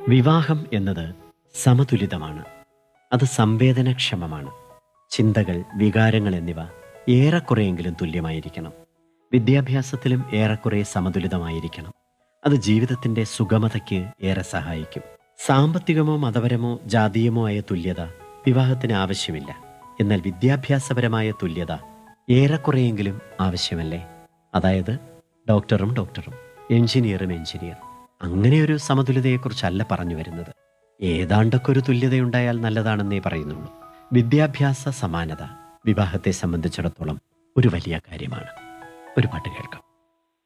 വിവാഹം എന്നത് സമതുലിതമാണ് അത് സംവേദനക്ഷമമാണ് ചിന്തകൾ വികാരങ്ങൾ എന്നിവ ഏറെക്കുറെയെങ്കിലും തുല്യമായിരിക്കണം വിദ്യാഭ്യാസത്തിലും ഏറെക്കുറെ സമതുലിതമായിരിക്കണം അത് ജീവിതത്തിന്റെ സുഗമതയ്ക്ക് ഏറെ സഹായിക്കും സാമ്പത്തികമോ മതപരമോ ജാതീയമോ ആയ തുല്യത വിവാഹത്തിന് ആവശ്യമില്ല എന്നാൽ വിദ്യാഭ്യാസപരമായ തുല്യത ഏറെക്കുറെയെങ്കിലും ആവശ്യമല്ലേ അതായത് ഡോക്ടറും ഡോക്ടറും എഞ്ചിനീയറും എഞ്ചിനീയർ അങ്ങനെ ഒരു സമതുലിതയെക്കുറിച്ചല്ല പറഞ്ഞു വരുന്നത് ഏതാണ്ടൊക്കെ ഒരു തുല്യതയുണ്ടായാൽ നല്ലതാണെന്നേ പറയുന്നുള്ളൂ വിദ്യാഭ്യാസ സമാനത വിവാഹത്തെ സംബന്ധിച്ചിടത്തോളം ഒരു വലിയ കാര്യമാണ് ഒരു പാട്ട് കേൾക്കാം